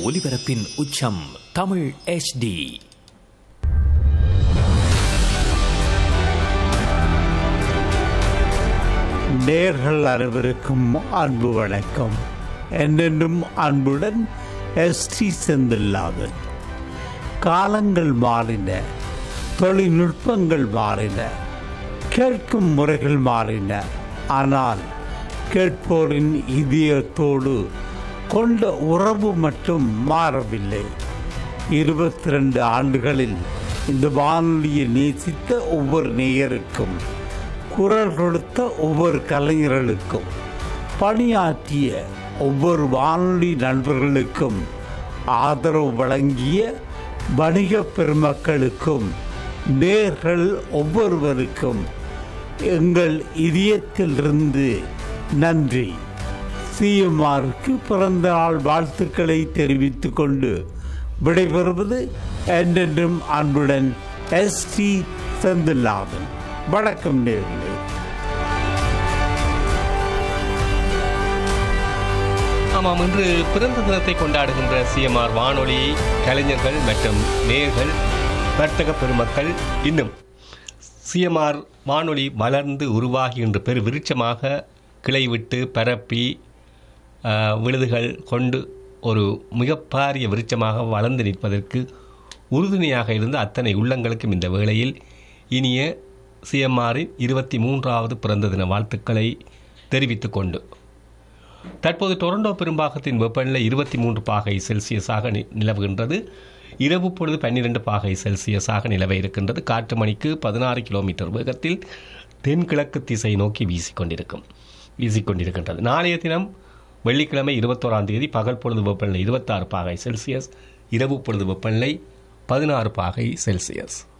ஒலிபரப்பின் உச்சம் தமிழ் HD நேர்கள் அனைவருக்கும் அன்பு வணக்கம் என்னென்றும் அன்புடன் எஸ்டி செந்தில்லாதன் காலங்கள் மாறின தொழில்நுட்பங்கள் மாறின கேட்கும் முறைகள் மாறின ஆனால் கேட்போரின் இதயத்தோடு கொண்ட உறவு மட்டும் மாறவில்லை இருபத்தி ரெண்டு ஆண்டுகளில் இந்த வானொலியை நேசித்த ஒவ்வொரு நேயருக்கும் குரல் கொடுத்த ஒவ்வொரு கலைஞர்களுக்கும் பணியாற்றிய ஒவ்வொரு வானொலி நண்பர்களுக்கும் ஆதரவு வழங்கிய வணிக பெருமக்களுக்கும் நேர்கள் ஒவ்வொருவருக்கும் எங்கள் இதயத்திலிருந்து நன்றி சிஎம்ஆருக்கு பிறந்த நாள் வாழ்த்துக்களை தெரிவித்துக் கொண்டு விடைபெறுவது என்றென்றும் அன்புடன் எஸ் டி செந்தில்லாதன் வணக்கம் நேர்களே ஆமாம் இன்று பிறந்த தினத்தை கொண்டாடுகின்ற சிஎம்ஆர் வானொலி கலைஞர்கள் மற்றும் நேயர்கள் வர்த்தக பெருமக்கள் இன்னும் சிஎம்ஆர் வானொலி மலர்ந்து உருவாகி இன்று பெரு விருட்சமாக கிளை விட்டு பரப்பி ஆஹ், விழுதுகள் கொண்டு ஒரு மிக பாரிய விருட்சமாக வளர்ந்து நிற்பதற்கு உறுதுணையாக இருந்த அத்தனை உள்ளங்களுக்கும் இந்த வேளையில் இனிய சிஎம்ஆரின் இருபத்தி மூன்றாவது பிறந்த தின வாழ்த்துக்களை தெரிவித்துக் கொண்டு தற்போது டொரண்டோ பெரும்பாகத்தின் வெப்பநிலை இருபத்தி மூன்று பாகை செல்சியஸாக நி- நிலவுகின்றது இரவு பொழுது பன்னிரண்டு பாகை செல்சியஸாக நிலவ இருக்கின்றது காற்று மணிக்கு பதினாறு கிலோமீட்டர் வேகத்தில் தென்கிழக்கு திசை நோக்கி வீசிக்கொண்டிருக்கும் வீசிக்கொண்டிருக்கின்றது நாளைய தினம் வெள்ளிக்கிழமை இருபத்தோராம் தேதி பகல் பொழுது வெப்பநிலை இருபத்தாறு பாகை செல்சியஸ் இரவு பொழுது வெப்பநிலை பதினாறு பாகை செல்சியஸ்